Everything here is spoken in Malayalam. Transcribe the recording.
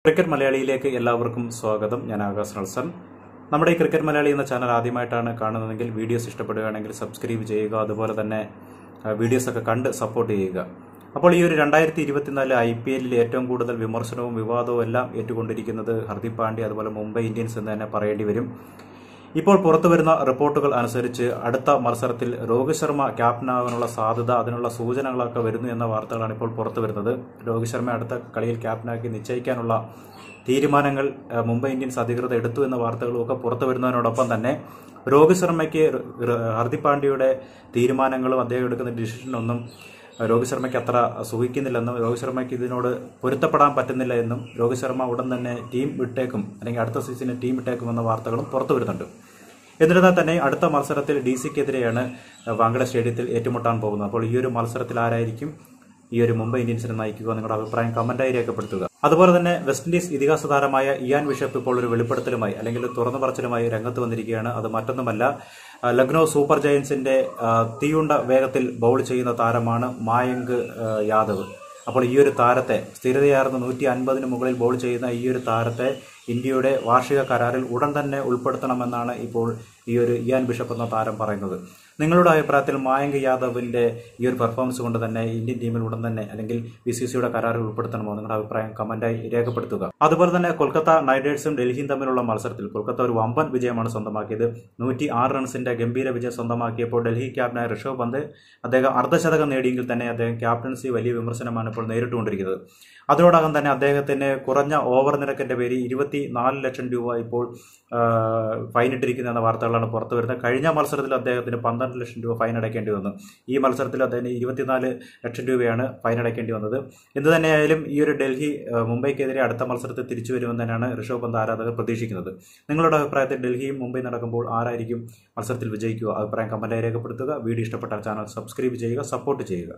ക്രിക്കറ്റ് മലയാളിയിലേക്ക് എല്ലാവർക്കും സ്വാഗതം ഞാൻ ആകാശ് നൾസൺ നമ്മുടെ ഈ ക്രിക്കറ്റ് മലയാളി എന്ന ചാനൽ ആദ്യമായിട്ടാണ് കാണുന്നതെങ്കിൽ വീഡിയോസ് ഇഷ്ടപ്പെടുകയാണെങ്കിൽ സബ്സ്ക്രൈബ് ചെയ്യുക അതുപോലെ തന്നെ ആ, വീഡിയോസ് ഒക്കെ കണ്ട് സപ്പോർട്ട് ചെയ്യുക അപ്പോൾ ഈ ഒരു രണ്ടായിരത്തി ഇരുപത്തിനാല് ഐ പി എല്ലിൽ ഏറ്റവും കൂടുതൽ വിമർശനവും വിവാദവും എല്ലാം ഏറ്റുകൊണ്ടിരിക്കുന്നത് ഹർദിക് പാണ്ഡ്യ അതുപോലെ മുംബൈ ഇന്ത്യൻസ് എന്ന് തന്നെ പറയേണ്ടി വരും ഇപ്പോൾ പുറത്തു വരുന്ന റിപ്പോർട്ടുകൾ അനുസരിച്ച് അടുത്ത മത്സരത്തിൽ രോഹിത് ശർമ്മ ക്യാപ്റ്റനാകാനുള്ള സാധ്യത അതിനുള്ള സൂചനകളൊക്കെ വരുന്നു എന്ന വാർത്തകളാണ് ഇപ്പോൾ പുറത്തു വരുന്നത് രോഹിത് ശർമ്മ അടുത്ത കളിയിൽ ക്യാപ്റ്റനാക്കി നിശ്ചയിക്കാനുള്ള തീരുമാനങ്ങൾ അഹ്, മുംബൈ ഇന്ത്യൻസ് അധികൃതർ എടുത്തു എന്ന വാർത്തകളും ഒക്കെ പുറത്തു വരുന്നതിനോടൊപ്പം തന്നെ രോഹിത് ശർമ്മയ്ക്ക് ര- ര- ഹർദിക് പാണ്ഡ്യയുടെ തീരുമാനങ്ങളും അദ്ദേഹം എടുക്കുന്ന ഡിസിഷനൊന്നും രോഹിത് ശർമ്മയ്ക്ക് അത്ര സുഖിക്കുന്നില്ലെന്നും രോഹിത് ശർമ്മയ്ക്ക് ഇതിനോട് പൊരുത്തപ്പെടാൻ പറ്റുന്നില്ല എന്നും രോഹിത് ശർമ്മ ഉടൻ തന്നെ ടീം വിട്ടേക്കും അല്ലെങ്കിൽ അടുത്ത സീസണിൽ ടീം വിട്ടേക്കുമെന്ന വാർത്തകളും പുറത്തു വരുന്നുണ്ട് എന്നിരുന്നാൽ തന്നെ അടുത്ത മത്സരത്തിൽ ഡി സിക്കെതിരെയാണ് വാങ്കഡ സ്റ്റേഡിയത്തിൽ ഏറ്റുമുട്ടാൻ പോകുന്നത് അപ്പോൾ ഈ ഒരു മത്സരത്തിൽ ആരായിരിക്കും ഈ ഒരു മുംബൈ ഇന്ത്യൻസിനെ നയിക്കുക നിങ്ങളുടെ അഭിപ്രായം കമന്റായി രേഖപ്പെടുത്തുക അതുപോലെ തന്നെ വെസ്റ്റ് ഇൻഡീസ് ഇതിഹാസ താരമായ ഇയാൻ ബിഷപ്പ് ഇപ്പോൾ ഒരു വെളിപ്പെടുത്തലുമായി അല്ലെങ്കിൽ ഒരു തുറന്നു പറച്ചിലുമായി രംഗത്ത് വന്നിരിക്കുകയാണ് അത് മറ്റൊന്നുമല്ല ആ, ലക്നൗ സൂപ്പർ ജയൻസിന്റെ ആ, തീയുണ്ട വേഗത്തിൽ ബൗൾ ചെയ്യുന്ന താരമാണ് മായങ്ക് ആ, യാദവ് അപ്പോൾ ഈ ഒരു താരത്തെ സ്ഥിരതയാർന്ന നൂറ്റി അൻപതിന് മുകളിൽ ബോൾ ചെയ്യുന്ന ഈ ഒരു താരത്തെ ഇന്ത്യയുടെ വാർഷിക കരാറിൽ ഉടൻ തന്നെ ഉൾപ്പെടുത്തണമെന്നാണ് ഇപ്പോൾ ഈ ഒരു ഇയാൻ ബിഷപ്പ് എന്ന താരം പറയുന്നത് നിങ്ങളുടെ അഭിപ്രായത്തിൽ മായങ്ക് യാദവിന്റെ ഈ ഒരു പെർഫോമൻസ് കൊണ്ട് തന്നെ ഇന്ത്യൻ ടീമിൽ ഉടൻ തന്നെ അല്ലെങ്കിൽ ബി സി സിയുടെ കരാറിൽ ഉൾപ്പെടുത്തണമോ നിങ്ങളുടെ അഭിപ്രായം കമന്റായി രേഖപ്പെടുത്തുക അതുപോലെ തന്നെ കൊൽക്കത്ത നൈറ്റ് റൈഡേഴ്സും ഡൽഹിയും തമ്മിലുള്ള മത്സരത്തിൽ കൊൽക്കത്ത ഒരു വമ്പൻ വിജയമാണ് സ്വന്തമാക്കിയത് നൂറ്റി ആറ് റൺസിന്റെ ഗംഭീര വിജയം സ്വന്തമാക്കിയപ്പോൾ ഡൽഹി ക്യാപ്റ്റനായ ഋഷഭ് പന്ത് അദ്ദേഹം അർദ്ധശതകം നേടിയെങ്കിൽ തന്നെ അദ്ദേഹം ക്യാപ്റ്റൻസി വലിയ വിമർശനമാണ് ഇപ്പോൾ നേരിട്ടുകൊണ്ടിരിക്കുന്നത് അതിനോടകം തന്നെ അദ്ദേഹത്തിന് കുറഞ്ഞ ഓവർ നിരക്കിന്റെ പേരിൽ ഇരുപത്തി നാല് ലക്ഷം രൂപ ഇപ്പോൾ ആ, ഫൈൻ ഇട്ടിരിക്കുന്നു എന്ന വാർത്തകളാണ് പുറത്തു വരുന്നത് കഴിഞ്ഞ മത്സരത്തിൽ അദ്ദേഹത്തിന് പന്ത്രണ്ട് ലക്ഷം രൂപ ഫൈൻ അടയ്ക്കേണ്ടി വന്നു ഈ മത്സരത്തിൽ അദ്ദേഹത്തിന് ഇരുപത്തിനാല് ലക്ഷം രൂപയാണ് ഫൈൻ അടയ്ക്കേണ്ടി വന്നത് എന്ത് തന്നെയായാലും ഈ ഒരു ഡൽഹി ആ, മുംബൈക്കെതിരെ അടുത്ത മത്സരത്തിൽ തിരിച്ചു വരുമെന്ന് തന്നെയാണ് ഋഷഭ് പന്ത് ആരാധകർ പ്രതീക്ഷിക്കുന്നത് നിങ്ങളുടെ അഭിപ്രായത്തിൽ ഡൽഹിയും മുംബൈ നടക്കുമ്പോൾ ആരായിരിക്കും മത്സരത്തിൽ വിജയിക്കുക അഭിപ്രായം കമന്റായി രേഖപ്പെടുത്തുക വീഡിയോ ഇഷ്ടപ്പെട്ടാൽ ചാനൽ സബ്സ്ക്രൈബ് ചെയ്യുക സപ്പോർട്ട് ചെയ്യുക